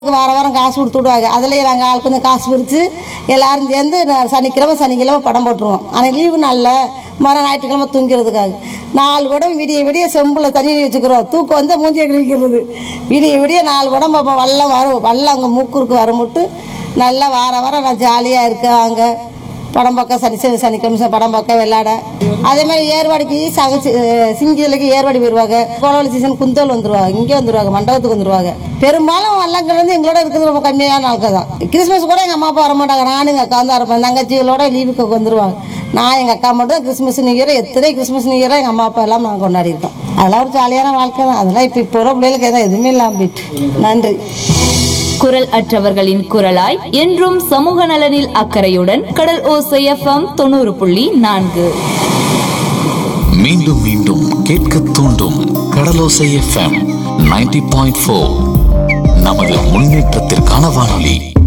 வார வாரம் காசு கொடுத்து விடுவாங்க அதுலேயே நாங்கள் ஆள் கொஞ்சம் காசு பிரித்து எல்லாரும் சேர்ந்து நான் சனிக்கிழமை சனிக்கிழமை படம் போட்டுருவோம் ஆனால் லீவு நாளில் மறு ஞாயிற்றுக்கிழமை தூங்கிறதுக்காக நாலு குடம் விடிய விடிய செம்பில் தண்ணி வச்சுக்கிறோம் தூக்கம் வந்து மூஞ்சியை கழிக்கிறது விடிய விடிய நாலு குடம் பார்ப்போம் வெள்ளம் வரும் வெள்ளம் அங்கே மூக்குருக்கு வரமுட்டு நல்லா வார வாரம் நான் ஜாலியாக இருக்கேன் அங்கே படம் பார்க்க சனி சனி சனிக்கிழமை படம் பார்க்க விளையாட அதே மாதிரி ஏர்வாடிக்கு சக சிங்கிலுக்கு ஏர்வாடி போயிடுவாங்க கோலவழி சீசன் குந்தோல் வந்துருவாங்க இங்கே வந்துருவாங்க மண்டபத்துக்கு வந்துருவாங்க பெரும்பாலும் வல்லங்கள் வந்து எங்களோட இருக்கிறது ரொம்ப கம்மியான ஆட்கள் தான் கிறிஸ்மஸ் கூட எங்கள் அம்மா அப்பா வர மாட்டாங்க நானும் எங்கள் அக்கா தான் இருப்பேன் தங்கச்சிகளோட லீவுக்கு வந்துருவாங்க நான் எங்கள் அக்கா மட்டும் தான் கிறிஸ்மஸ் நியூ இயர் எத்தனை கிறிஸ்மஸ் நியூ இயராக எங்கள் அம்மா அப்பா எல்லாம் நாங்கள் கொண்டாடி இருக்கோம் அதெல்லாம் ஒரு ஜாலியான வாழ்க்கை தான் அதெல்லாம் இப்போ இப்போ உள்ள பிள்ளைகளுக்கு எதுவும் எதுவுமே இல்லாமல் போயிட்டு நன்றி குரல் அற்றவர்களின் குரலாய் என்றும் சமூக நலனில் அக்கறையுடன் கடல் ஓசை எஃப்எம் தொண்ணூறு புள்ளி நான்கு மீண்டும் மீண்டும் கேட்க தூண்டும் Kadalosai FM ninety point four நமது முன்னேற்றத்திற்கான வானொலி